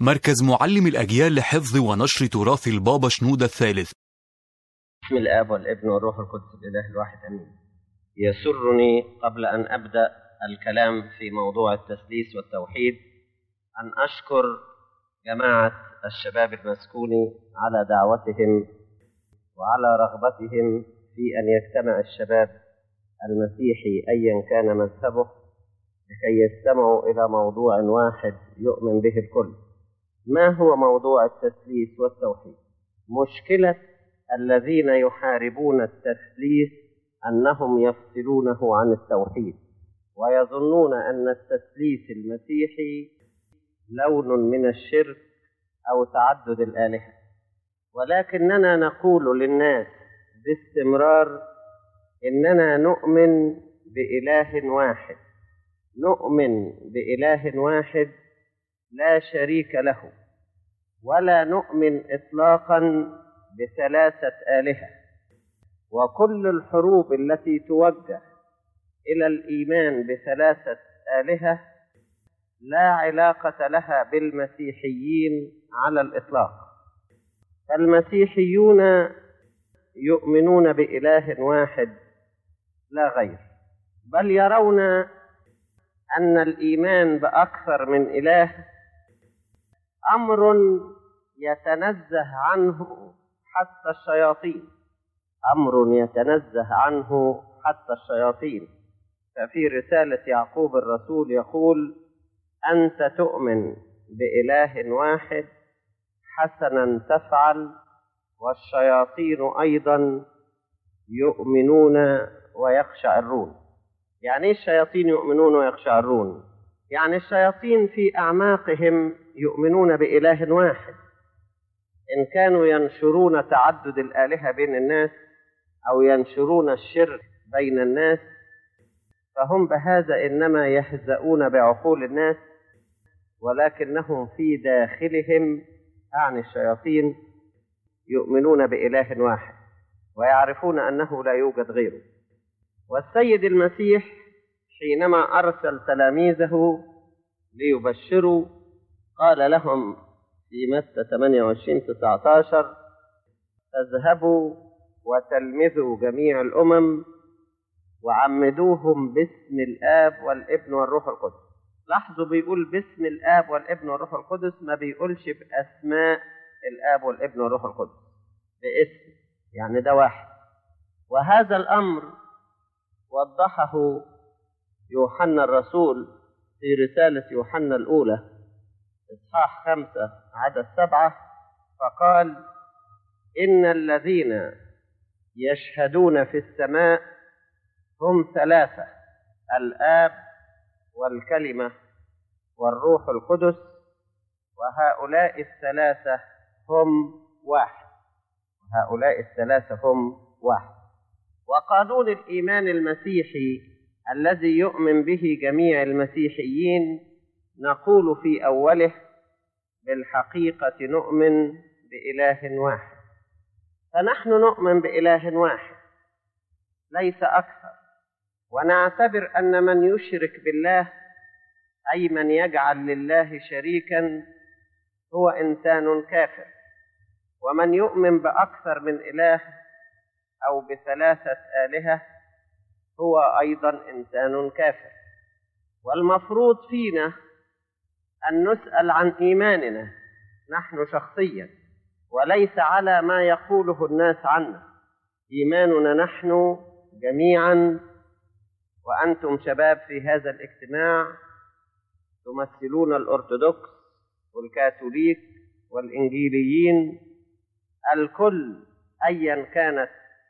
مركز معلم الأجيال لحفظ ونشر تراث البابا شنودة الثالث بسم الآب والابن والروح القدس الإله الواحد أمين يسرني قبل أن أبدأ الكلام في موضوع التثليث والتوحيد أن أشكر جماعة الشباب المسكوني على دعوتهم وعلى رغبتهم في أن يجتمع الشباب المسيحي أيا كان مذهبه لكي يستمعوا إلى موضوع واحد يؤمن به الكل ما هو موضوع التثليث والتوحيد مشكلة الذين يحاربون التثليث أنهم يفصلونه عن التوحيد ويظنون أن التثليث المسيحي لون من الشرك أو تعدد الآلهة ولكننا نقول للناس باستمرار إننا نؤمن بإله واحد نؤمن بإله واحد لا شريك له ولا نؤمن إطلاقا بثلاثة آلهة وكل الحروب التي توجه إلى الإيمان بثلاثة آلهة لا علاقة لها بالمسيحيين على الإطلاق فالمسيحيون يؤمنون بإله واحد لا غير بل يرون أن الإيمان بأكثر من إله أمر يتنزه عنه حتى الشياطين أمر يتنزه عنه حتى الشياطين ففي رسالة يعقوب الرسول يقول أنت تؤمن بإله واحد حسنا تفعل والشياطين أيضا يؤمنون ويخشعرون يعني ايه الشياطين يؤمنون ويخشعرون يعني الشياطين في أعماقهم يؤمنون بإله واحد إن كانوا ينشرون تعدد الآلهة بين الناس أو ينشرون الشرك بين الناس فهم بهذا إنما يهزؤون بعقول الناس ولكنهم في داخلهم أعني الشياطين يؤمنون بإله واحد ويعرفون أنه لا يوجد غيره والسيد المسيح حينما أرسل تلاميذه ليبشروا قال لهم في متى 28 19 اذهبوا وتلمذوا جميع الأمم وعمدوهم باسم الآب والابن والروح القدس لاحظوا بيقول باسم الآب والابن والروح القدس ما بيقولش بأسماء الآب والابن والروح القدس باسم يعني ده واحد وهذا الأمر وضحه يوحنا الرسول في رسالة يوحنا الأولى إصحاح خمسة عدد سبعة فقال إن الذين يشهدون في السماء هم ثلاثة الآب والكلمة والروح القدس وهؤلاء الثلاثة هم واحد هؤلاء الثلاثة هم واحد وقانون الإيمان المسيحي الذي يؤمن به جميع المسيحيين نقول في أوله بالحقيقة نؤمن بإله واحد فنحن نؤمن بإله واحد ليس أكثر ونعتبر أن من يشرك بالله أي من يجعل لله شريكا هو إنسان كافر ومن يؤمن بأكثر من إله أو بثلاثة آلهة هو أيضا إنسان كافر والمفروض فينا أن نسأل عن إيماننا نحن شخصيا وليس على ما يقوله الناس عنا إيماننا نحن جميعا وأنتم شباب في هذا الاجتماع تمثلون الأرثوذكس والكاثوليك والإنجيليين الكل أيا كانت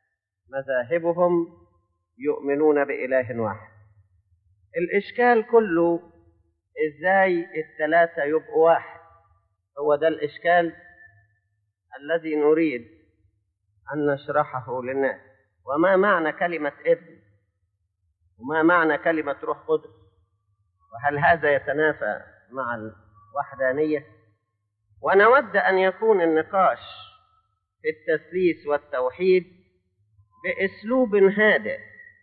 مذاهبهم يؤمنون بإله واحد الإشكال كله إزاي الثلاثة يبقوا واحد هو ده الإشكال الذي نريد أن نشرحه للناس وما معنى كلمة ابن وما معنى كلمة روح قدس وهل هذا يتنافى مع الوحدانية ونود أن يكون النقاش في التثليث والتوحيد بأسلوب هادئ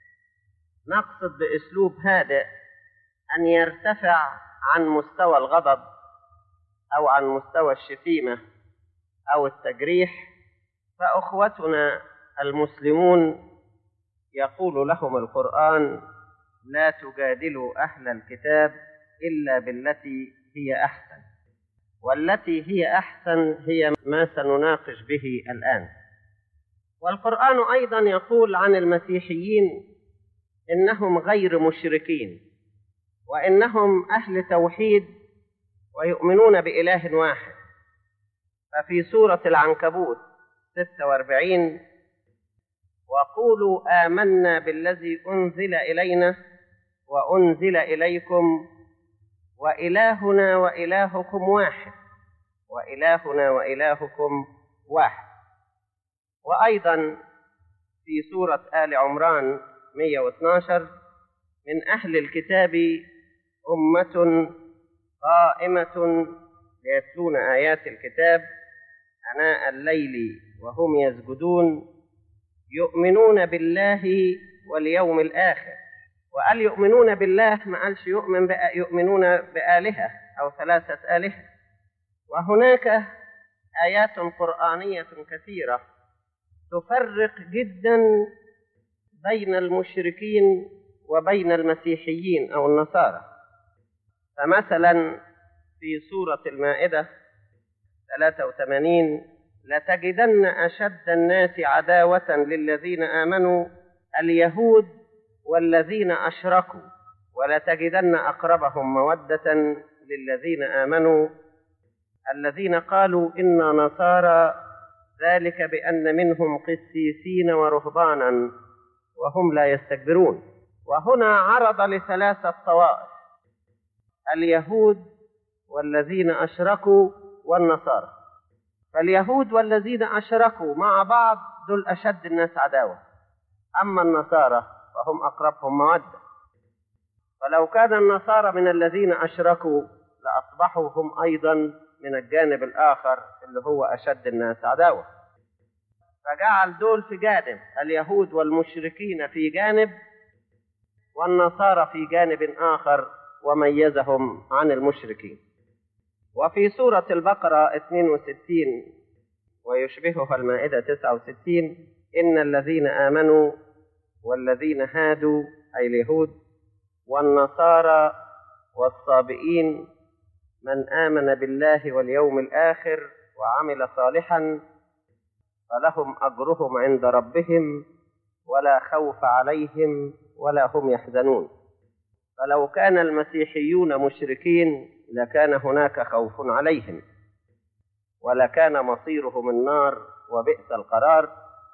نقصد بأسلوب هادئ أن يرتفع عن مستوى الغضب أو عن مستوى الشتيمة أو التجريح فأخوتنا المسلمون يقول لهم القرآن لا تجادلوا أهل الكتاب إلا بالتي هي أحسن والتي هي أحسن هي ما سنناقش به الآن والقرآن أيضا يقول عن المسيحيين إنهم غير مشركين وإنهم أهل توحيد ويؤمنون بإله واحد ففي سورة العنكبوت 46 وقولوا آمنا بالذي أنزل إلينا وأنزل إليكم وإلهنا وإلهكم واحد وإلهنا وإلهكم واحد وأيضا في سورة آل عمران 112 من أهل الكتاب أمة قائمة يتلون آيات الكتاب أناء الليل وهم يسجدون يؤمنون بالله واليوم الآخر وقال يؤمنون بالله ما قالش يؤمن بأ يؤمنون بآلهة أو ثلاثة آلهة وهناك آيات قرآنية كثيرة تفرق جدا بين المشركين وبين المسيحيين أو النصارى فمثلا في سورة المائدة 83 لتجدن أشد الناس عداوة للذين آمنوا اليهود والذين أشركوا ولتجدن أقربهم مودة للذين آمنوا الذين قالوا إنا نصارى ذلك بأن منهم قسيسين ورهبانا وهم لا يستكبرون وهنا عرض لثلاثة طوائف اليهود والذين أشركوا والنصارى فاليهود والذين أشركوا مع بعض دول أشد الناس عداوة أما النصارى فهم أقربهم مودة فلو كان النصارى من الذين أشركوا لأصبحوا هم أيضا من الجانب الآخر اللي هو أشد الناس عداوة فجعل دول في جانب اليهود والمشركين في جانب والنصارى في جانب آخر وميزهم عن المشركين وفي سورة البقرة 62 ويشبهها المائدة 69 إن الذين آمنوا والذين هادوا أي اليهود والنصارى والصابئين من آمن بالله واليوم الآخر وعمل صالحا فلهم أجرهم عند ربهم ولا خوف عليهم ولا هم يحزنون فلو كان المسيحيون مشركين لكان هناك خوف عليهم ولكان مصيرهم النار وبئس القرار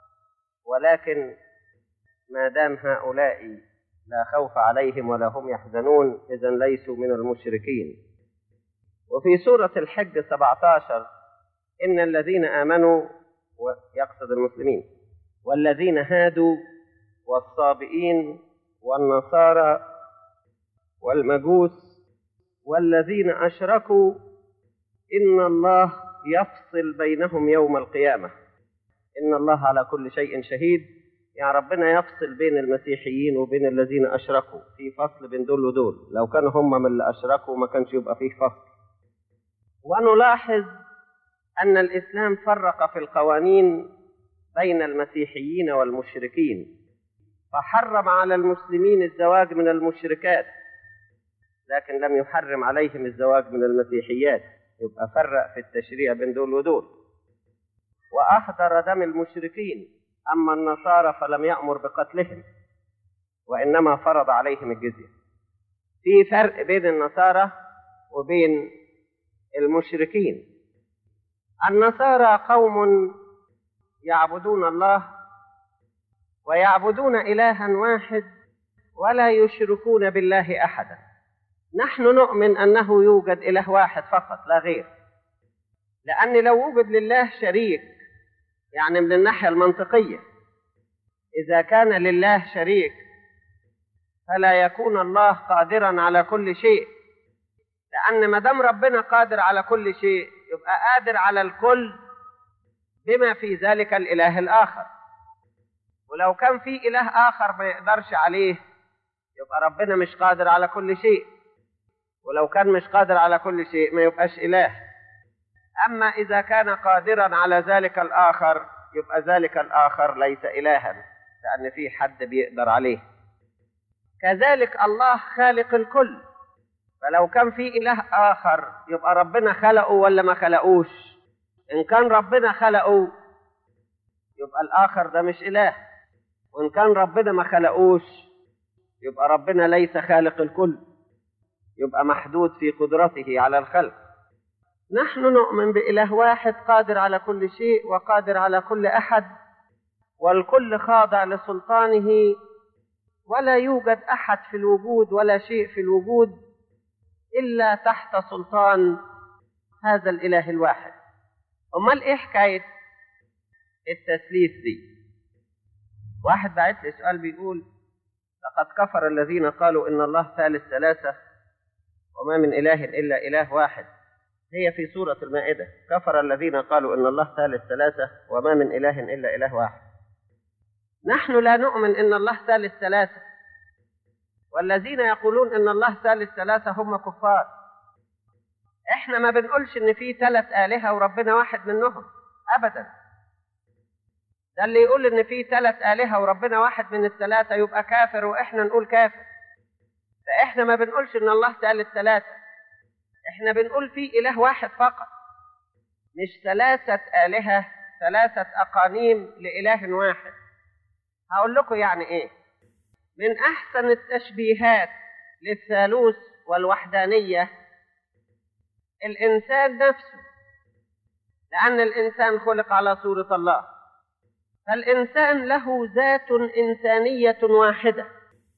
ولكن ما دام هؤلاء لا خوف عليهم ولا هم يحزنون إذا ليسوا من المشركين وفي سورة الحج 17 إن الذين آمنوا يقصد المسلمين والذين هادوا والصابئين والنصارى والمجوس والذين أشركوا إن الله يفصل بينهم يوم القيامة إن الله على كل شيء شهيد يعني ربنا يفصل بين المسيحيين وبين الذين أشركوا في فصل بين دول ودول لو كانوا هم من اللي أشركوا ما كانش يبقى فيه فصل ونلاحظ أن الإسلام فرق في القوانين بين المسيحيين والمشركين فحرم على المسلمين الزواج من المشركات لكن لم يحرم عليهم الزواج من المسيحيات يبقى فرق في التشريع بين دول ودول وأحضر دم المشركين أما النصارى فلم يأمر بقتلهم وإنما فرض عليهم الجزية في فرق بين النصارى وبين المشركين النصارى قوم يعبدون الله ويعبدون إلها واحد ولا يشركون بالله أحدا نحن نؤمن أنه يوجد إله واحد فقط لا غير لأن لو وجد لله شريك يعني من الناحية المنطقية إذا كان لله شريك فلا يكون الله قادرا على كل شيء لأن ما دام ربنا قادر على كل شيء يبقى قادر على الكل بما في ذلك الإله الآخر ولو كان في إله آخر ما يقدرش عليه يبقى ربنا مش قادر على كل شيء ولو كان مش قادر على كل شيء ما يبقاش إله أما إذا كان قادرا على ذلك الآخر يبقى ذلك الآخر ليس إلها لأن في حد بيقدر عليه كذلك الله خالق الكل فلو كان في إله آخر يبقى ربنا خلقه ولا ما خلقوش إن كان ربنا خلقه يبقى الآخر ده مش إله وإن كان ربنا ما خلقوش يبقى ربنا ليس خالق الكل يبقى محدود في قدرته على الخلق نحن نؤمن بإله واحد قادر على كل شيء وقادر على كل أحد والكل خاضع لسلطانه ولا يوجد أحد في الوجود ولا شيء في الوجود إلا تحت سلطان هذا الإله الواحد أمال إيه حكاية التثليث دي واحد بعت لي سؤال بيقول لقد كفر الذين قالوا إن الله ثالث ثلاثة وما من إله إلا إله واحد هي في سورة المائدة كفر الذين قالوا إن الله ثالث ثلاثة وما من إله إلا إله واحد نحن لا نؤمن إن الله ثالث ثلاثة والذين يقولون إن الله ثالث ثلاثة هم كفار إحنا ما بنقولش إن في ثلاث آلهة وربنا واحد منهم أبدا ده اللي يقول إن في ثلاث آلهة وربنا واحد من الثلاثة يبقى كافر وإحنا نقول كافر فإحنا ما بنقولش إن الله ثالث ثلاثة إحنا بنقول في إله واحد فقط مش ثلاثة آلهة ثلاثة أقانيم لإله واحد هقول لكم يعني إيه من أحسن التشبيهات للثالوث والوحدانية الإنسان نفسه لأن الإنسان خلق على صورة الله فالإنسان له ذات إنسانية واحدة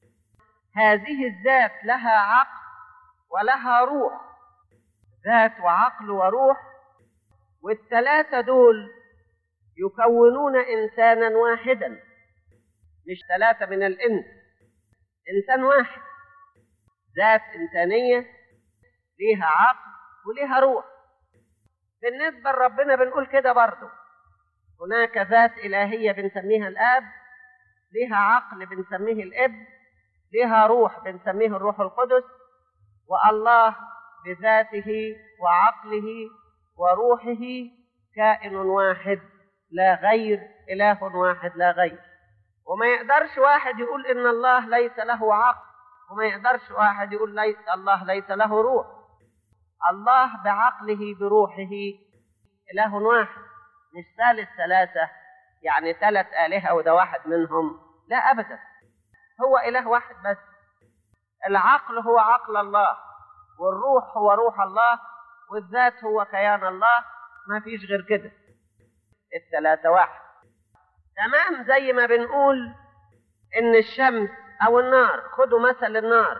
هذه الذات لها عقل ولها روح ذات وعقل وروح والثلاثة دول يكونون إنسانا واحدا مش ثلاثة من الإنس إنسان واحد ذات إنسانية ليها عقل وليها روح بالنسبة لربنا بنقول كده برضه هناك ذات إلهية بنسميها الآب ليها عقل بنسميه الابن ليها روح بنسميه الروح القدس والله بذاته وعقله وروحه كائن واحد لا غير إله واحد لا غير وما يقدرش واحد يقول إن الله ليس له عقل وما يقدرش واحد يقول ليس الله ليس له روح الله بعقله بروحه إله واحد مش ثالث ثلاثة يعني ثلاث آلهة وده واحد منهم لا أبدا هو إله واحد بس العقل هو عقل الله والروح هو روح الله والذات هو كيان الله ما فيش غير كده الثلاثة واحد تمام زي ما بنقول إن الشمس أو النار خدوا مثل النار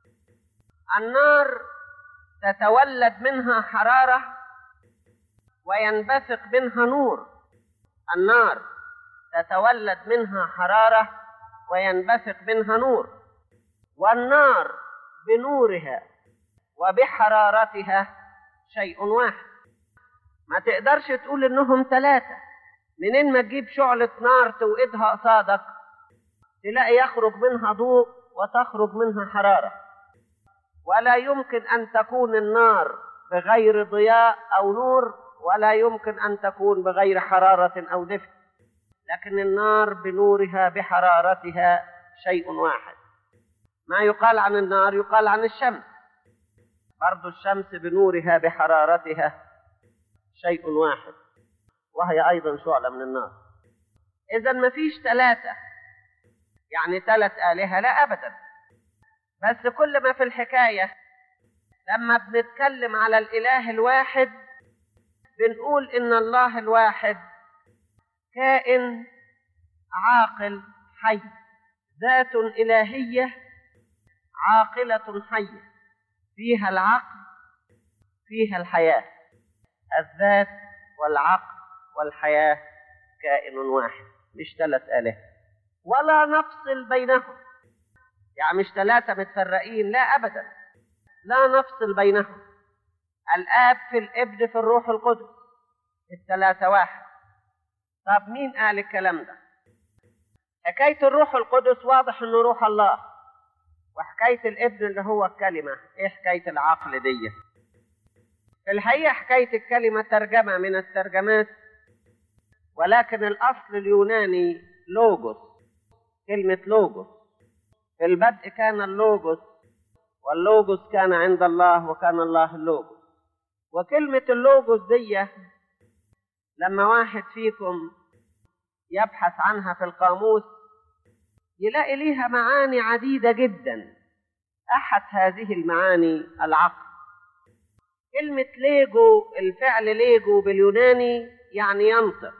النار تتولد منها حرارة وينبثق منها نور النار تتولد منها حرارة وينبثق منها نور والنار بنورها وبحرارتها شيء واحد ما تقدرش تقول انهم ثلاثة منين ما تجيب شعلة نار توقدها قصادك تلاقي يخرج منها ضوء وتخرج منها حرارة ولا يمكن أن تكون النار بغير ضياء أو نور ولا يمكن أن تكون بغير حرارة أو دفء لكن النار بنورها بحرارتها شيء واحد ما يقال عن النار يقال عن الشمس برضو الشمس بنورها بحرارتها شيء واحد وهي أيضا شعلة من النار إذا ما فيش ثلاثة يعني ثلاث آلهة لا أبدا بس كل ما في الحكاية لما بنتكلم على الإله الواحد بنقول إن الله الواحد كائن عاقل حي ذات إلهية عاقلة حية فيها العقل فيها الحياة الذات والعقل والحياة كائن واحد مش ثلاث آلهة ولا نفصل بينهم يعني مش ثلاثة متفرقين لا أبدا لا نفصل بينهم الآب في الابن في الروح القدس الثلاثة واحد طب مين قال الكلام ده حكاية الروح القدس واضح انه روح الله وحكاية الابن اللي هو الكلمة ايه حكاية العقل دي في الحقيقة حكاية الكلمة ترجمة من الترجمات ولكن الأصل اليوناني لوجوس كلمة لوجوس في البدء كان اللوجوس واللوجوس كان عند الله وكان الله اللوجوس وكلمة اللوجوس دي لما واحد فيكم يبحث عنها في القاموس يلاقي ليها معاني عديدة جدا أحد هذه المعاني العقل كلمة ليجو الفعل ليجو باليوناني يعني ينطق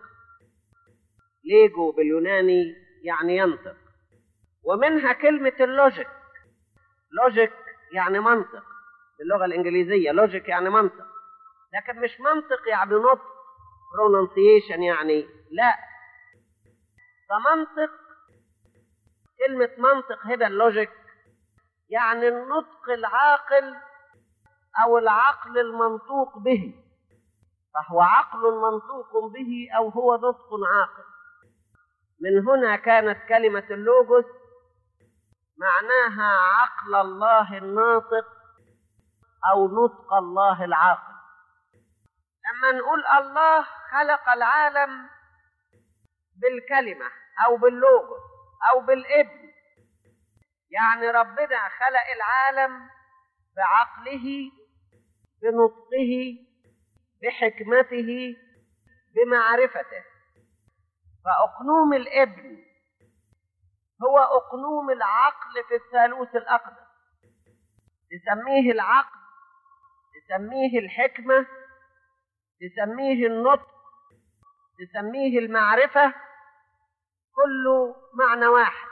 ليجو باليوناني يعني ينطق ومنها كلمة اللوجيك لوجيك يعني منطق باللغة الإنجليزية لوجيك يعني منطق لكن مش منطق يعني نطق pronunciation يعني لا ده منطق كلمة منطق هنا اللوجيك يعني النطق العاقل أو العقل المنطوق به فهو عقل منطوق به أو هو نطق عاقل من هنا كانت كلمة اللوجوس معناها عقل الله الناطق أو نطق الله العاقل لما نقول الله خلق العالم بالكلمة أو باللوجوس أو بالابن يعني ربنا خلق العالم بعقله بنطقه بحكمته بمعرفته فأقنوم الابن هو أقنوم العقل في الثالوث الأقدس تسميه العقل تسميه الحكمة تسميه النطق تسميه المعرفة كله معنى واحد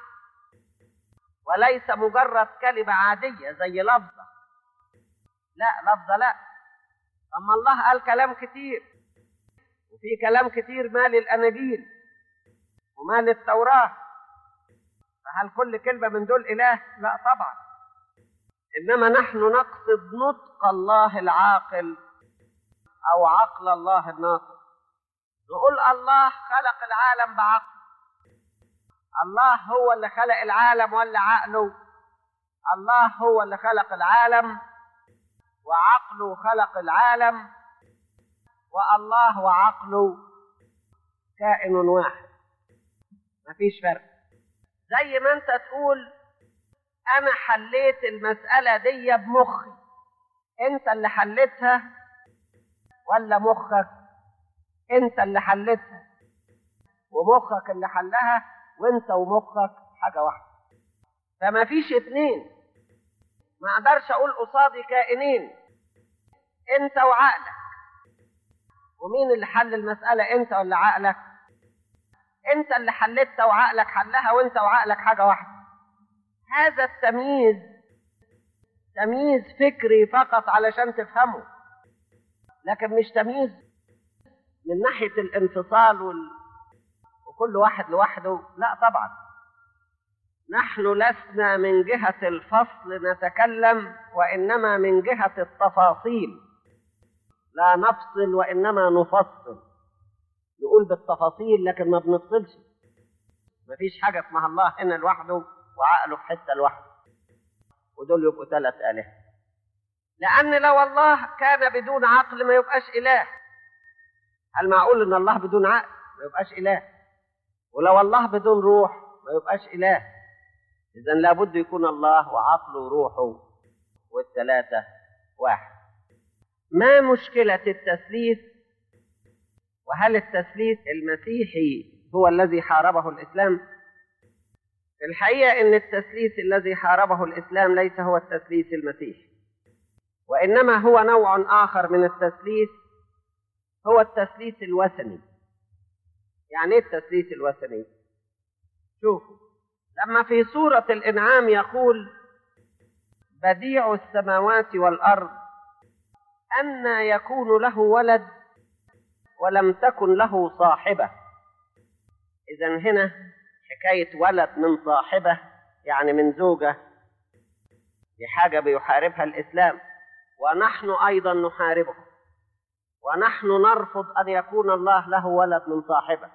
وليس مجرد كلمة عادية زي لفظة لا لفظة لا أما الله قال كلام كتير وفي كلام كتير مال الأناجيل ومال التوراة فهل كل كلمة من دول إله؟ لا طبعا إنما نحن نقصد نطق الله العاقل أو عقل الله الناطق نقول الله خلق العالم بعقل الله هو اللي خلق العالم ولا عقله الله هو اللي خلق العالم وعقله خلق العالم والله وعقله كائن واحد مفيش فرق زي ما انت تقول انا حليت المسألة دي بمخي انت اللي حلتها ولا مخك انت اللي حلتها ومخك اللي حلها وانت ومخك حاجة واحدة فما فيش اتنين ما اقدرش اقول قصادي كائنين انت وعقلك ومين اللي حل المسألة انت ولا عقلك انت اللي حلتها وعقلك حلها وانت وعقلك حاجة واحدة هذا التمييز تمييز فكري فقط علشان تفهمه لكن مش تمييز من ناحية الانفصال وال... وكل واحد لوحده لا طبعا نحن لسنا من جهة الفصل نتكلم وإنما من جهة التفاصيل لا نفصل وإنما نفصل نقول بالتفاصيل لكن ما بنفصلش مفيش حاجة اسمها الله هنا لوحده وعقله في حتة لوحده ودول يبقوا ثلاث آلهة لأن لو الله كان بدون عقل ما يبقاش إله هل معقول إن الله بدون عقل ما يبقاش إله ولو الله بدون روح ما يبقاش إله إذا لابد يكون الله وعقله وروحه والثلاثة واحد ما مشكلة التثليث وهل التثليث المسيحي هو الذي حاربه الإسلام في الحقيقة أن التثليث الذي حاربه الإسلام ليس هو التثليث المسيحي وإنما هو نوع آخر من التثليث هو التثليث الوثني يعني ايه التثليث الوثني شوفوا لما في سورة الإنعام يقول بديع السماوات والأرض أن يكون له ولد ولم تكن له صاحبة إذا هنا حكاية ولد من صاحبة يعني من زوجة دي حاجة بيحاربها الإسلام ونحن أيضا نحاربه ونحن نرفض أن يكون الله له ولد من صاحبة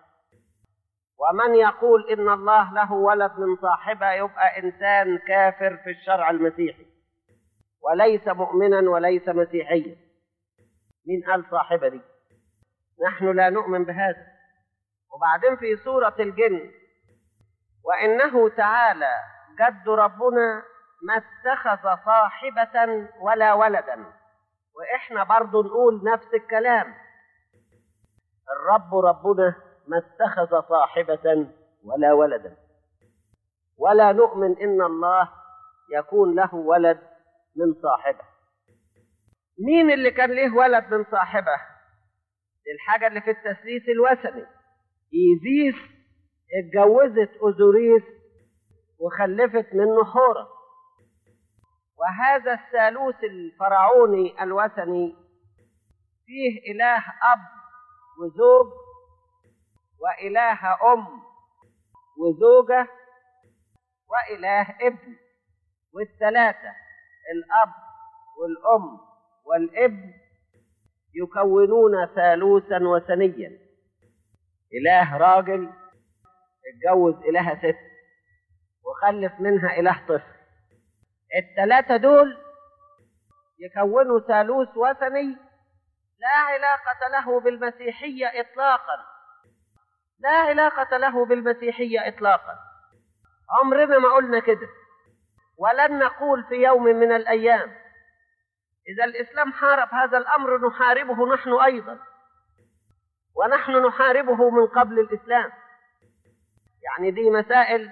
ومن يقول إن الله له ولد من صاحبة يبقى إنسان كافر في الشرع المسيحي وليس مؤمنا وليس مسيحيا مين قال صاحبة دي نحن لا نؤمن بهذا وبعدين في سورة الجن وإنه تعالى جد ربنا ما اتخذ صاحبة ولا ولدا وإحنا برضو نقول نفس الكلام الرب ربنا ما اتخذ صاحبة ولا ولدا ولا نؤمن إن الله يكون له ولد من صاحبه مين اللي كان له ولد من صاحبه دي الحاجة اللي في التثليث الوثني إيزيس اتجوزت أوزوريس وخلفت منه حورة وهذا الثالوث الفرعوني الوثني فيه إله أب وزوج وإله أم وزوجة وإله ابن والثلاثة الأب والأم والابن يكونون ثالوثا وثنيا إله راجل اتجوز إلها ست وخلف منها إله طفل الثلاثة دول يكونوا ثالوث وثني لا علاقة له بالمسيحية إطلاقا لا علاقة له بالمسيحية إطلاقا عمرنا ما قلنا كده ولن نقول في يوم من الأيام إذا الإسلام حارب هذا الأمر نحاربه نحن أيضا ونحن نحاربه من قبل الإسلام يعني دي مسائل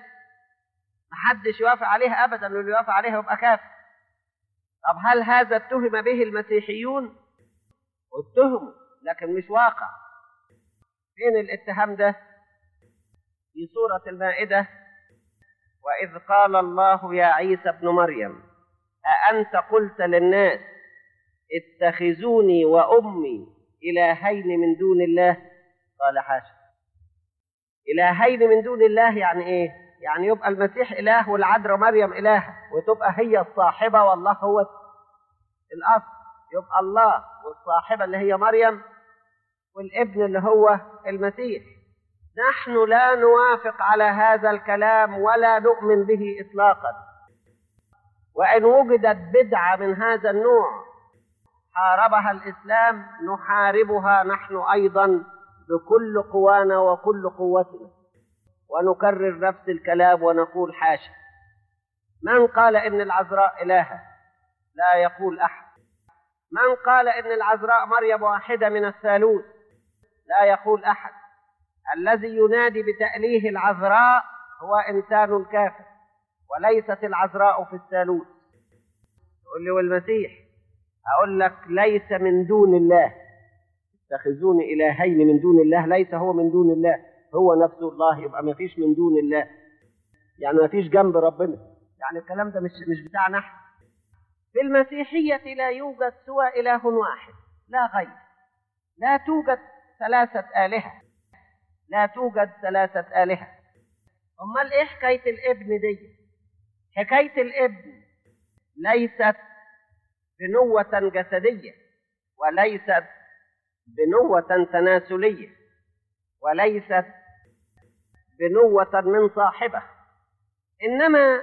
محدش يوافق عليها أبدا واللي يوافق عليها يبقى كافر طب هل هذا اتهم به المسيحيون؟ اتهموا لكن مش واقع فين الاتهام ده؟ في سورة المائدة وإذ قال الله يا عيسى ابن مريم أأنت قلت للناس اتخذوني وأمي إلهين من دون الله قال حاشا إلهين من دون الله يعني إيه يعني يبقى المسيح إله والعذراء مريم إله وتبقى هي الصاحبة والله هو الأصل يبقى الله والصاحبة اللي هي مريم والابن اللي هو المسيح نحن لا نوافق على هذا الكلام ولا نؤمن به إطلاقا وإن وجدت بدعة من هذا النوع حاربها الإسلام نحاربها نحن أيضا بكل قوانا وكل قوتنا ونكرر نفس الكلام ونقول حاشا من قال إن العذراء إلهة لا يقول أحد من قال إن العذراء مريم واحدة من الثالوث لا يقول أحد الذي ينادي بتأليه العذراء هو إنسان كافر وليست العذراء في الثالوث تقول لي والمسيح أقول لك ليس من دون الله اتخذوني إلهين من دون الله ليس هو من دون الله هو نفسه الله يبقى ما فيش من دون الله يعني ما فيش جنب ربنا يعني الكلام ده مش مش بتاعنا احنا في المسيحية لا يوجد سوى إله واحد لا غير لا توجد ثلاثة آلهة لا توجد ثلاثة آلهة أمال إيه حكاية الابن دي حكاية الابن ليست بنوة جسدية وليست بنوة تناسلية وليست بنوة من صاحبه إنما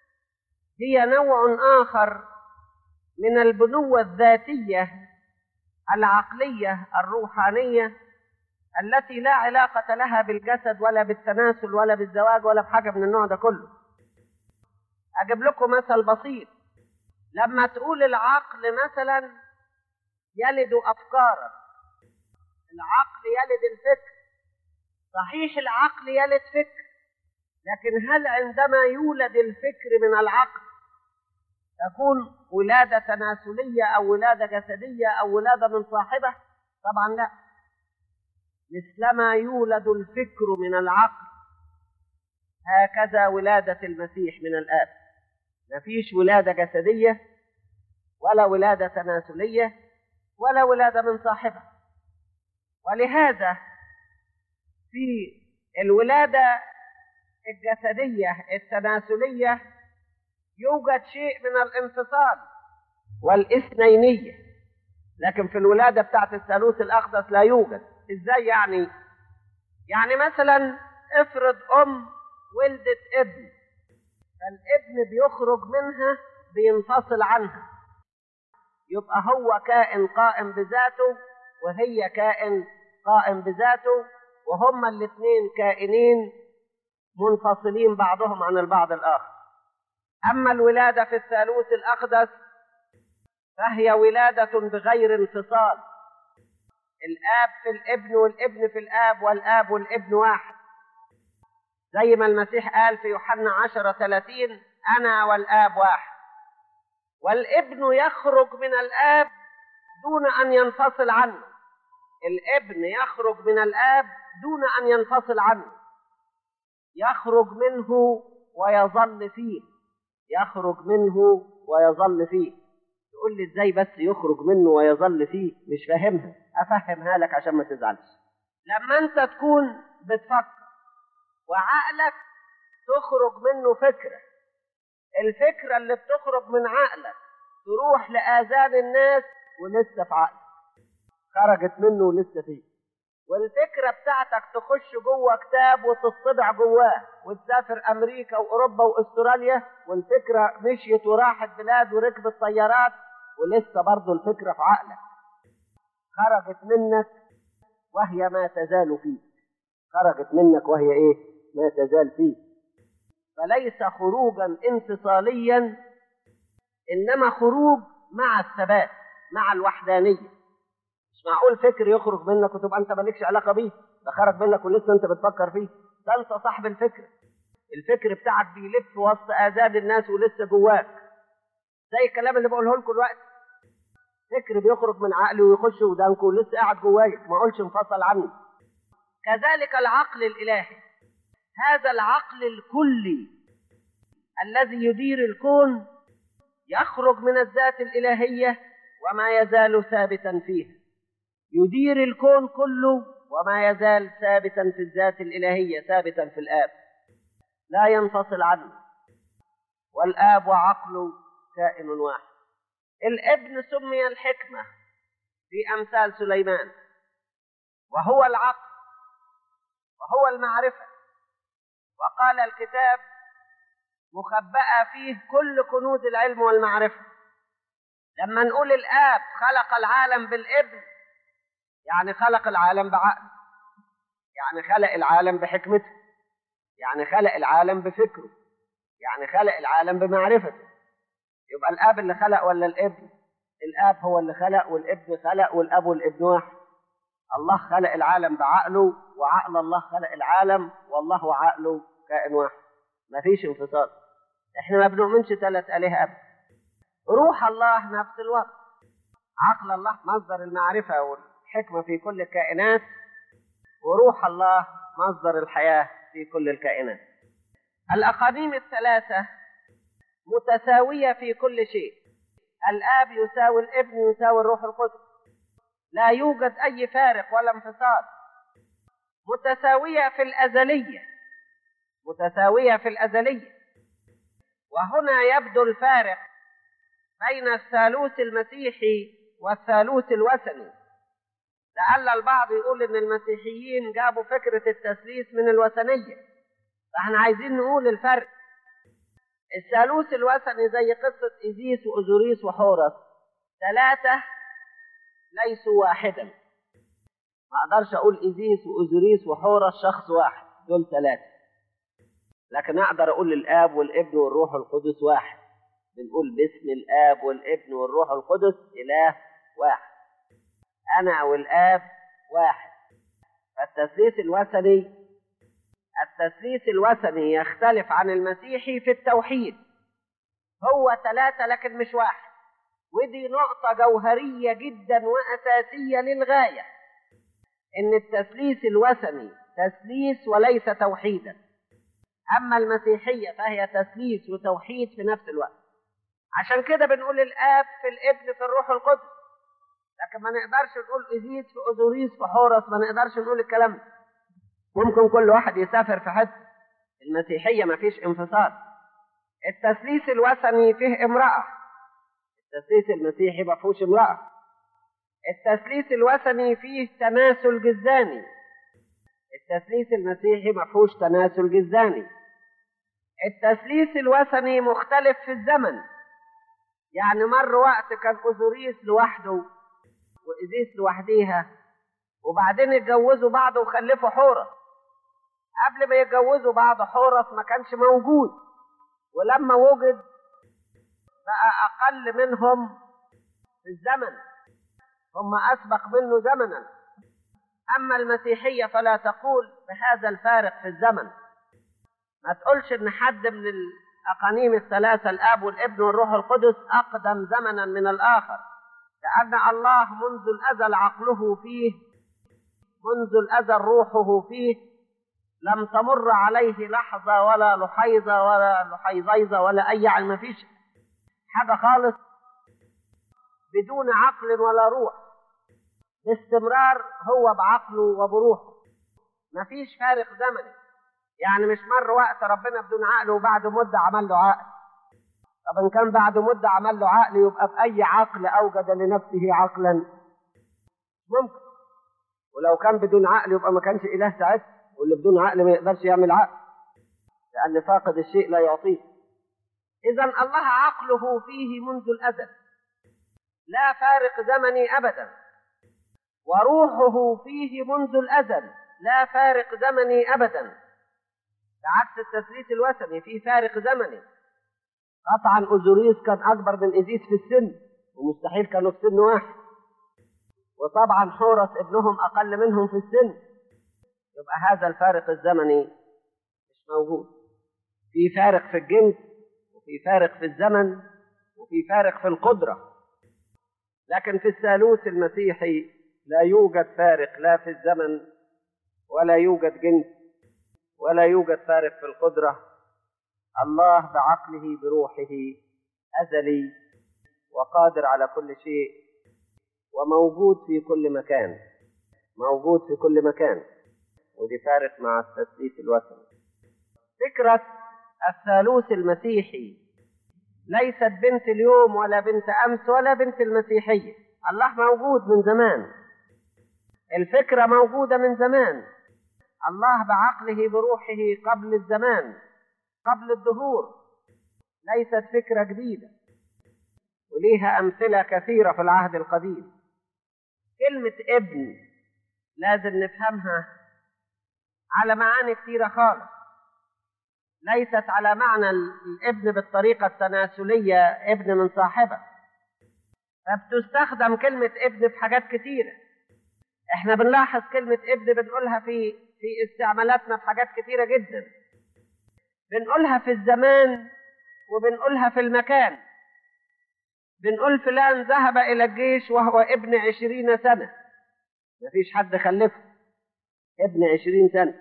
هي نوع آخر من البنوة الذاتية العقلية الروحانية التي لا علاقة لها بالجسد ولا بالتناسل ولا بالزواج ولا بحاجة من النوع ده كله أجيب لكم مثل بسيط لما تقول العقل مثلا يلد أفكارا العقل يلد الفكر صحيح العقل يلد فكر لكن هل عندما يولد الفكر من العقل تكون ولادة تناسلية أو ولادة جسدية أو ولادة من صاحبه طبعا لا مثلما يولد الفكر من العقل هكذا ولادة المسيح من الآب مفيش ولادة جسدية ولا ولادة تناسلية ولا ولادة من صاحبه ولهذا في الولادة الجسدية التناسلية يوجد شيء من الانفصال والاثنينية لكن في الولادة بتاعت الثالوث الأقدس لا يوجد ازاي يعني يعني مثلا افرض ام ولدت ابن فالابن بيخرج منها بينفصل عنها يبقى هو كائن قائم بذاته وهي كائن قائم بذاته وهما الاثنين كائنين منفصلين بعضهم عن البعض الآخر أما الولادة في الثالوث الأقدس فهي ولادة بغير انفصال الآب في الابن والابن في الآب والآب والابن واحد زي ما المسيح قال في يوحنا عشرة ثلاثين أنا والآب واحد والابن يخرج من الآب دون أن ينفصل عنه الابن يخرج من الآب دون أن ينفصل عنه يخرج منه ويظل فيه يخرج منه ويظل فيه تقول لي ازاي بس يخرج منه ويظل فيه مش فاهمها افهمها لك عشان ما تزعلش لما انت تكون بتفكر وعقلك تخرج منه فكره الفكره اللي بتخرج من عقلك تروح لاذان الناس ولسه في عقلك خرجت منه ولسه فيه والفكرة بتاعتك تخش جوه كتاب وتطبع جواه وتسافر أمريكا وأوروبا وأستراليا والفكرة مشيت وراحت بلاد وركبت طيارات ولسه برضه الفكرة في عقلك خرجت منك وهي ما تزال فيك خرجت منك وهي إيه؟ ما تزال فيك فليس خروجا انفصاليا إنما خروج مع الثبات مع الوحدانية مش معقول فكر يخرج منك وتبقى انت مالكش علاقه بيه ده خرج منك ولسه انت بتفكر فيه ده انت صاحب الفكر الفكر بتاعك بيلف وسط اذان الناس ولسه جواك زي الكلام اللي بقوله لكم دلوقتي فكر بيخرج من عقلي ويخش ودانكم ولسه قاعد جوايا ما اقولش انفصل عني كذلك العقل الالهي هذا العقل الكلي الذي يدير الكون يخرج من الذات الالهيه وما يزال ثابتا فيها يدير الكون كله وما يزال ثابتا في الذات الإلهية ثابتا في الآب لا ينفصل عنه والآب وعقله كائن واحد الابن سمي الحكمة في أمثال سليمان وهو العقل وهو المعرفة وقال الكتاب مخبأة فيه كل كنوز العلم والمعرفة لما نقول الآب خلق العالم بالابن يعني خلق العالم بعقل يعني خلق العالم بحكمته يعني خلق العالم بفكره يعني خلق العالم بمعرفته يبقى الاب اللي خلق ولا الابن الاب هو اللي خلق والابن خلق والاب والابن واحد الله خلق العالم بعقله وعقل الله خلق العالم والله وعقله كائن واحد مفيش انفصال احنا ما بنؤمنش ثلاث الهه ابدا روح الله نفس الوقت عقل الله مصدر المعرفه والحكمه في كل الكائنات وروح الله مصدر الحياه في كل الكائنات الاقانيم الثلاثه متساويه في كل شيء الاب يساوي الابن يساوي الروح القدس لا يوجد اي فارق ولا انفصال متساويه في الازليه متساويه في الازليه وهنا يبدو الفارق بين الثالوث المسيحي والثالوث الوثني لعل البعض يقول ان المسيحيين جابوا فكره التثليث من الوثنيه فاحنا عايزين نقول الفرق الثالوث الوثني زي قصه ايزيس واوزوريس وحورس ثلاثه ليسوا واحدا ما اقدرش اقول ايزيس واوزوريس وحورس شخص واحد دول ثلاثه لكن اقدر اقول الاب والابن والروح القدس واحد بنقول باسم الاب والابن والروح القدس اله واحد انا والاب واحد فالتثليث الوثني التثليث الوثني يختلف عن المسيحي في التوحيد هو ثلاثة لكن مش واحد ودي نقطة جوهرية جدا وأساسية للغاية إن التثليث الوثني تثليث وليس توحيدا أما المسيحية فهي تثليث وتوحيد في نفس الوقت عشان كده بنقول الآب في الابن في الروح القدس لكن ما نقدرش نقول إزيد في أوزوريس في حورس ما نقدرش نقول الكلام ده ممكن كل واحد يسافر في حته المسيحية ما فيش انفصال التثليث الوثني فيه امرأة التثليث المسيحي ما فيهوش امرأة التثليث الوثني فيه تماثل جزاني التثليث المسيحي ما فيهوش تناسل جزاني التثليث الوثني مختلف في الزمن يعني مر وقت كان أوزوريس لوحده وإيزيس لوحديها وبعدين اتجوزوا بعض وخلفوا حورس قبل ما يتجوزوا بعض حورس ما كانش موجود ولما وجد بقى أقل منهم في الزمن هم أسبق منه زمنا أما المسيحية فلا تقول بهذا الفارق في الزمن ما تقولش إن حد من الأقانيم الثلاثة الآب والابن والروح القدس أقدم زمنا من الآخر لأن الله منذ الأزل عقله فيه منذ الأزل روحه فيه لم تمر عليه لحظة ولا لحيظة ولا لحيظيظة ولا أي يعني ما فيش حاجة خالص بدون عقل ولا روح باستمرار هو بعقله وبروحه مفيش فارق زمني يعني مش مر وقت ربنا بدون عقل وبعد مدة عمل له عقل طب إن كان بعد مدة عمل له عقل يبقى بأي عقل أوجد لنفسه عقلا ممكن ولو كان بدون عقل يبقى ما كانش إله ساعتها واللي بدون عقل ما يقدرش يعمل عقل لأن فاقد الشيء لا يعطيه إذا الله عقله فيه منذ الأزل لا فارق زمني أبدا وروحه فيه منذ الأزل لا فارق زمني أبدا بعكس التثليث الوثني في فارق زمني قطعا أوزوريس كان أكبر من إيزيس في السن ومستحيل كانوا في سن واحد وطبعا حورس ابنهم أقل منهم في السن يبقى هذا الفارق الزمني مش موجود في فارق في الجنس وفي فارق في الزمن وفي فارق في القدرة لكن في الثالوث المسيحي لا يوجد فارق لا في الزمن ولا يوجد جنس ولا يوجد فارق في القدرة الله بعقله بروحه أزلي وقادر على كل شيء وموجود في كل مكان موجود في كل مكان ودي فارق مع التثليث الوثني فكرة الثالوث المسيحي ليست بنت اليوم ولا بنت أمس ولا بنت المسيحية الله موجود من زمان الفكرة موجودة من زمان الله بعقله بروحه قبل الزمان قبل الدهور ليست فكرة جديدة وليها أمثلة كثيرة في العهد القديم كلمة ابن لازم نفهمها على معاني كثيرة خالص ليست على معنى الابن بالطريقة التناسلية ابن من صاحبه فبتستخدم كلمة ابن في حاجات كثيرة احنا بنلاحظ كلمة ابن بنقولها في في استعمالاتنا في حاجات كثيرة جدا بنقولها في الزمان وبنقولها في المكان بنقول فلان ذهب إلى الجيش وهو ابن عشرين سنة مفيش حد خلفه ابن عشرين سنة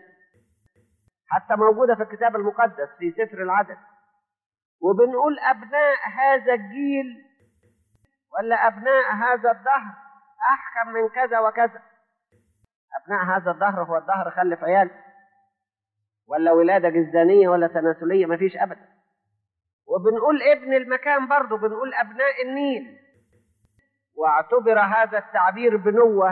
حتى موجودة في الكتاب المقدس في سفر العدد وبنقول أبناء هذا الجيل ولا أبناء هذا الدهر أحكم من كذا وكذا أبناء هذا الدهر هو الدهر خلف عيال ولا ولادة جزدانية ولا تناسلية مفيش أبدا وبنقول ابن المكان برضه بنقول أبناء النيل واعتبر هذا التعبير بنوة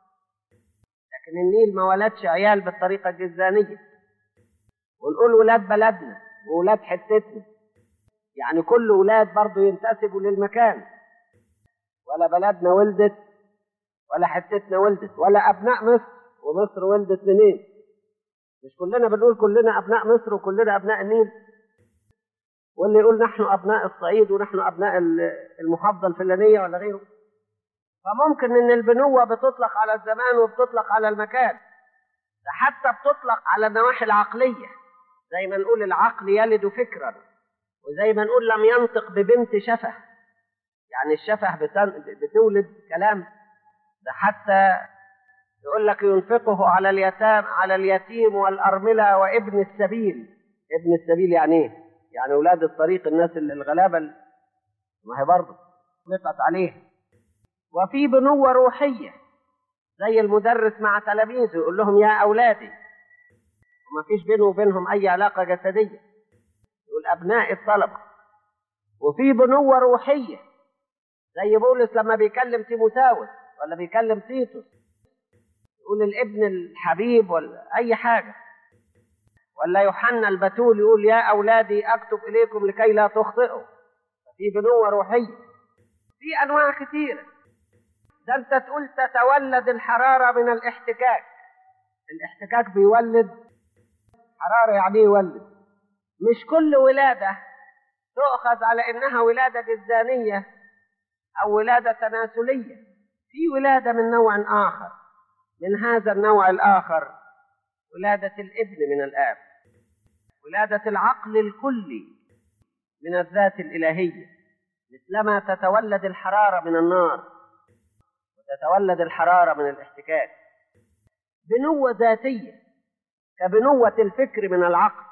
لكن النيل ما ولدش عيال بالطريقة الجزدانية ونقول ولاد بلدنا وولاد حتتنا يعني كل ولاد برضه ينتسبوا للمكان ولا بلدنا ولدت ولا حتتنا ولدت ولا أبناء مصر ومصر ولدت منين مش كلنا بنقول كلنا أبناء مصر وكلنا أبناء النيل واللي يقول نحن أبناء الصعيد ونحن أبناء المحافظة الفلانية ولا غيره فممكن إن البنوة بتطلق على الزمان وبتطلق على المكان ده حتى بتطلق على النواحي العقلية زي ما نقول العقل يلد فكرا وزي ما نقول لم ينطق ببنت شفه يعني الشفه بتولد كلام ده حتى يقول لك ينفقه على اليتام على اليتيم والأرملة وابن السبيل ابن السبيل يعني ايه؟ يعني أولاد الطريق الناس اللي الغلابة ما هي برضه نقط عليه وفي بنوة روحية زي المدرس مع تلاميذه يقول لهم يا أولادي وما فيش بينه وبينهم أي علاقة جسدية يقول أبناء الطلبة وفي بنوة روحية زي بولس لما بيكلم تيموساوس ولا بيكلم تيتوس يقول الابن الحبيب ولا أي حاجة ولا يوحنا البتول يقول يا أولادي أكتب إليكم لكي لا تخطئوا في في بنوة روحية في أنواع كثيرة ده أنت تقول تتولد الحرارة من الاحتكاك الاحتكاك بيولد حرارة يعني إيه يولد مش كل ولادة تؤخذ على إنها ولادة جزانية أو ولادة تناسلية في ولادة من نوع آخر من هذا النوع الآخر ولادة الابن من الآب ولادة العقل الكلي من الذات الإلهية مثلما تتولد الحرارة من النار وتتولد الحرارة من الاحتكاك بنوة ذاتية كبنوة الفكر من العقل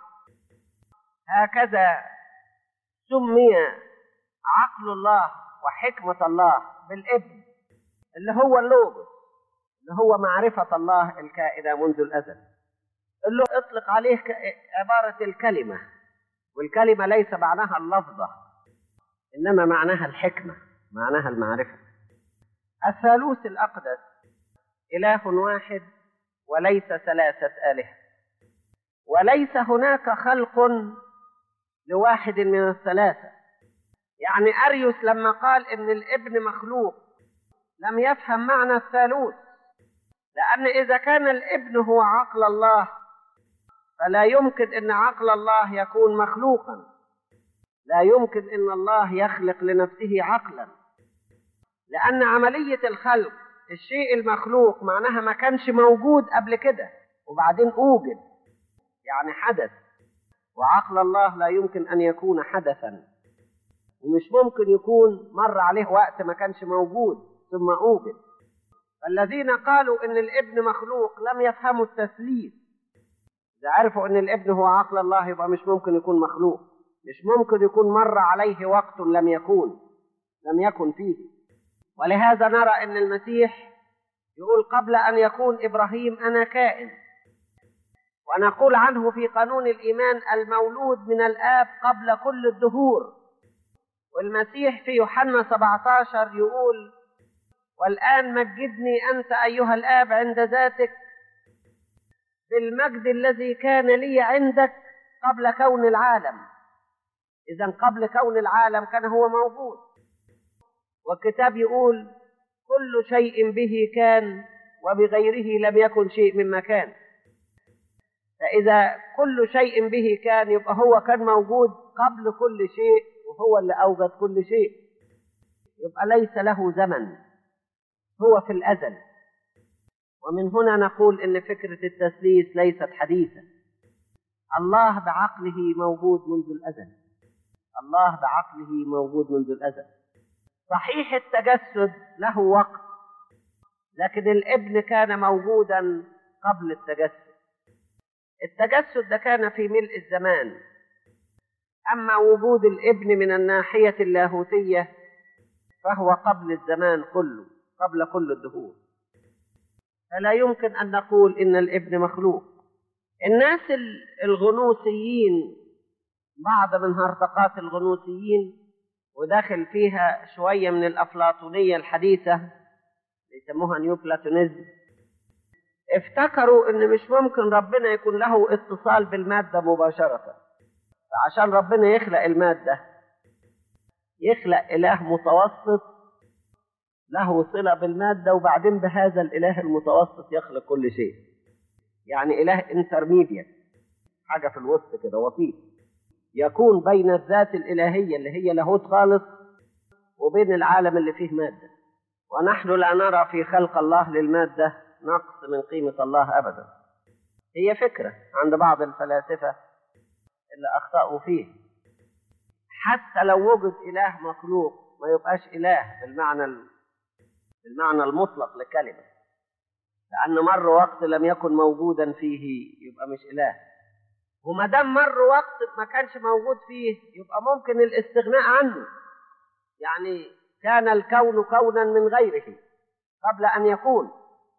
هكذا سمي عقل الله وحكمة الله بالابن اللي هو اللوجوس اللي هو معرفة الله الكائنة منذ الأزل اللي اطلق عليه عبارة الكلمة والكلمة ليس معناها اللفظة إنما معناها الحكمة معناها المعرفة الثالوث الأقدس إله واحد وليس ثلاثة آلهة وليس هناك خلق لواحد من الثلاثة يعني أريوس لما قال إن الابن مخلوق لم يفهم معنى الثالوث لأن إذا كان الابن هو عقل الله فلا يمكن أن عقل الله يكون مخلوقا لا يمكن أن الله يخلق لنفسه عقلا لأن عملية الخلق الشيء المخلوق معناها ما كانش موجود قبل كده وبعدين أوجد يعني حدث وعقل الله لا يمكن أن يكون حدثا ومش ممكن يكون مر عليه وقت ما كانش موجود ثم أوجد فالذين قالوا ان الابن مخلوق لم يفهموا التثليث اذا عرفوا ان الابن هو عقل الله يبقى مش ممكن يكون مخلوق مش ممكن يكون مر عليه وقت لم يكون لم يكن فيه ولهذا نرى ان المسيح يقول قبل ان يكون ابراهيم انا كائن ونقول عنه في قانون الايمان المولود من الاب قبل كل الدهور والمسيح في يوحنا 17 يقول والآن مجدني أنت أيها الآب عند ذاتك بالمجد الذي كان لي عندك قبل كون العالم إذا قبل كون العالم كان هو موجود والكتاب يقول كل شيء به كان وبغيره لم يكن شيء مما كان فإذا كل شيء به كان يبقى هو كان موجود قبل كل شيء وهو اللي أوجد كل شيء يبقى ليس له زمن هو في الأزل ومن هنا نقول إن فكرة التثليث ليست حديثة الله بعقله موجود منذ الأزل الله بعقله موجود منذ الأزل صحيح التجسد له وقت لكن الابن كان موجودا قبل التجسد التجسد ده كان في ملء الزمان أما وجود الابن من الناحية اللاهوتية فهو قبل الزمان كله قبل كل الدهور فلا يمكن أن نقول إن الابن مخلوق الناس الغنوصيين بعض من هرطقات الغنوصيين وداخل فيها شوية من الأفلاطونية الحديثة يسموها نيو بلاتونيزم افتكروا ان مش ممكن ربنا يكون له اتصال بالمادة مباشرة فعشان ربنا يخلق المادة يخلق إله متوسط له صلة بالمادة وبعدين بهذا الإله المتوسط يخلق كل شيء يعني إله انترميديت حاجة في الوسط كده وسيط يكون بين الذات الإلهية اللي هي لاهوت خالص وبين العالم اللي فيه مادة ونحن لا نرى في خلق الله للمادة نقص من قيمة الله أبدا هي فكرة عند بعض الفلاسفة اللي أخطأوا فيه حتى لو وجد إله مخلوق ما يبقاش إله بالمعنى بالمعنى المطلق لكلمة لأن مر وقت لم يكن موجودا فيه يبقى مش إله وما دام مر وقت ما كانش موجود فيه يبقى ممكن الاستغناء عنه يعني كان الكون كونا من غيره قبل أن يكون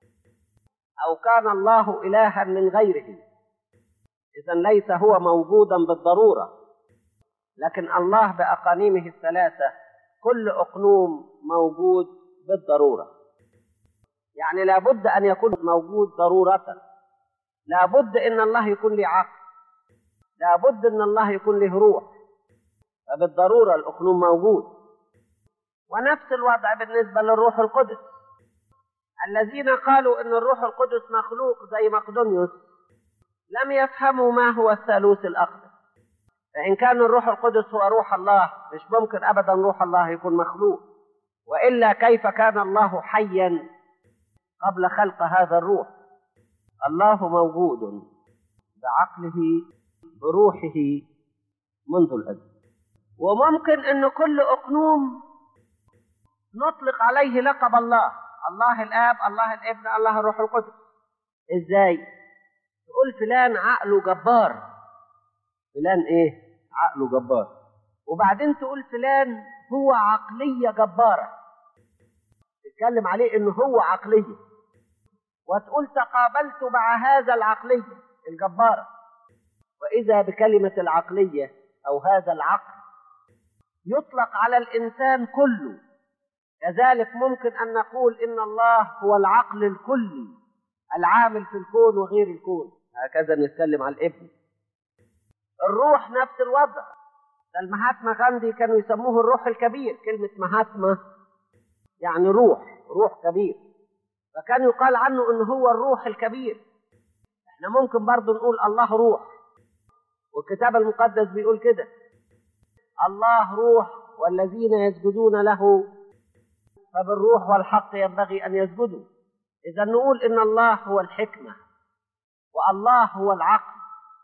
أو كان الله إلها من غيره إذا ليس هو موجودا بالضرورة لكن الله بأقانيمه الثلاثة كل أقنوم موجود بالضرورة يعني لابد أن يكون موجود ضرورة لابد أن الله يكون له عقل لابد أن الله يكون له روح فبالضرورة الأقنوم موجود ونفس الوضع بالنسبة للروح القدس الذين قالوا ان الروح القدس مخلوق زي مقدونيوس لم يفهموا ما هو الثالوث الاقدس فان كان الروح القدس هو روح الله مش ممكن ابدا روح الله يكون مخلوق والا كيف كان الله حيا قبل خلق هذا الروح الله موجود بعقله بروحه منذ الازل وممكن ان كل اقنوم نطلق عليه لقب الله الله الاب الله الابن الله الروح القدس ازاي تقول فلان عقله جبار فلان ايه عقله جبار وبعدين تقول فلان هو عقليه جباره تتكلم عليه انه هو عقليه وتقول تقابلت مع هذا العقليه الجباره واذا بكلمه العقليه او هذا العقل يطلق على الانسان كله كذلك ممكن أن نقول إن الله هو العقل الكلي العامل في الكون وغير الكون هكذا نتكلم على الابن الروح نفس الوضع ده المهاتما غاندي كانوا يسموه الروح الكبير كلمة مهاتما يعني روح روح كبير فكان يقال عنه إن هو الروح الكبير احنا ممكن برضو نقول الله روح والكتاب المقدس بيقول كده الله روح والذين يسجدون له فبالروح والحق ينبغي أن يسجدوا إذا نقول إن الله هو الحكمة والله هو العقل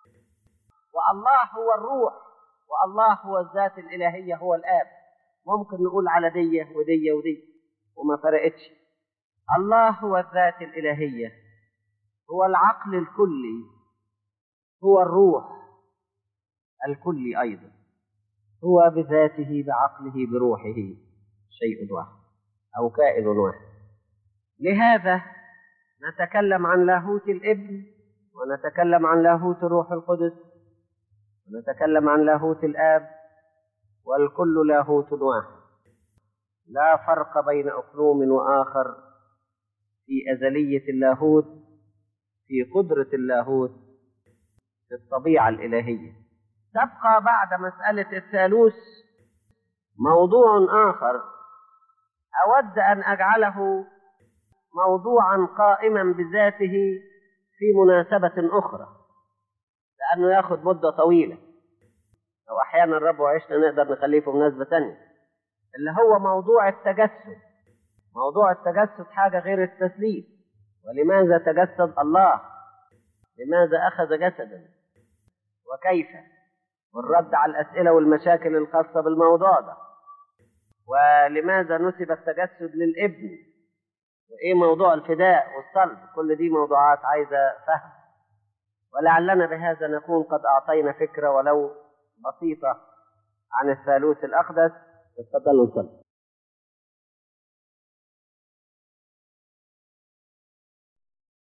والله هو الروح والله هو الذات الإلهية هو الآب ممكن نقول على دية ودية ودية وما فرقتش الله هو الذات الإلهية هو العقل الكلي هو الروح الكلي أيضا هو بذاته بعقله بروحه شيء واحد أو كائن واحد لهذا نتكلم عن لاهوت الابن ونتكلم عن لاهوت الروح القدس ونتكلم عن لاهوت الآب والكل لاهوت واحد لا فرق بين أقلوم وآخر في أزلية اللاهوت في قدرة اللاهوت في الطبيعة الإلهية تبقى بعد مسألة الثالوث موضوع آخر أود أن أجعله موضوعا قائما بذاته في مناسبة أخرى لأنه ياخذ مدة طويلة أو أحيانا الرب وعشنا نقدر نخليه في مناسبة تانية اللي هو موضوع التجسد موضوع التجسد حاجة غير التثليث ولماذا تجسد الله لماذا أخذ جسدا وكيف والرد على الأسئلة والمشاكل الخاصة بالموضوع ده ولماذا نسب التجسد للابن وايه موضوع الفداء والصلب كل دي موضوعات عايزه فهم ولعلنا بهذا نكون قد اعطينا فكره ولو بسيطه عن الثالوث الاقدس تفضلوا نصلي